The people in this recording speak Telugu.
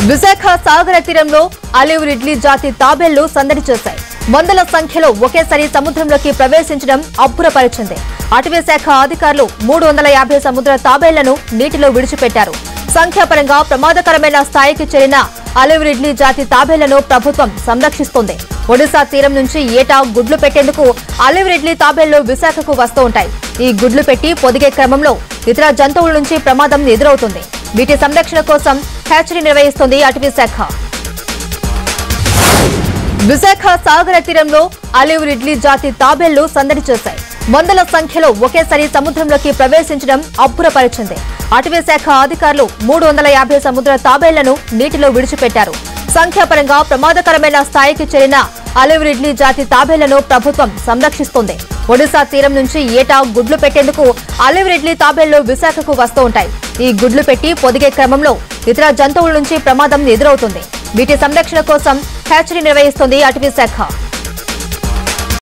విశాఖ సాగర తీరంలో అలివ్ రిడ్లీ జాతి తాబేళ్లు సందడి చేశాయి వందల సంఖ్యలో ఒకేసారి సముద్రంలోకి ప్రవేశించడం అబ్బురపరిచింది అటవీ శాఖ అధికారులు మూడు వందల యాభై సముద్ర తాబేళ్లను నీటిలో విడిచిపెట్టారు సంఖ్యాపరంగా ప్రమాదకరమైన స్థాయికి చేరిన అలివ్ రిడ్లీ జాతి తాబేళ్లను ప్రభుత్వం సంరక్షిస్తోంది ఒడిశా తీరం నుంచి ఏటా గుడ్లు పెట్టేందుకు అలివ్ రిడ్లీ తాబేళ్లు విశాఖకు వస్తూ ఉంటాయి ఈ గుడ్లు పెట్టి పొదిగే క్రమంలో ఇతర జంతువుల నుంచి ప్రమాదం ఎదురవుతుంది వీటి సంరక్షణ కోసం హ్యాచరీ నిర్వహిస్తోంది అటవీ శాఖ విశాఖ సాగర తీరంలో అలివ్ రిడ్లీ జాతి తాబేళ్లు సందడి చేశాయి వందల సంఖ్యలో ఒకేసారి సముద్రంలోకి ప్రవేశించడం అబ్బురపరిచింది అటవీ శాఖ అధికారులు మూడు వందల యాభై సముద్ర తాబేళ్లను నీటిలో విడిచిపెట్టారు సంఖ్యాపరంగా ప్రమాదకరమైన స్థాయికి చేరిన అలివ్ రిడ్లీ జాతి తాబేళ్లను ప్రభుత్వం సంరక్షిస్తోంది ఒడిశా తీరం నుంచి ఏటా గుడ్లు పెట్టేందుకు అలివ్ రిడ్లీ తాబేళ్లు విశాఖకు వస్తూ ఉంటాయి ఈ గుడ్లు పెట్టి పొదిగే క్రమంలో ఇతర జంతువుల నుంచి ప్రమాదం ఎదురవుతుంది వీటి సంరక్షణ కోసం హ్యాచరీ నిర్వహిస్తోంది అటవీ శాఖ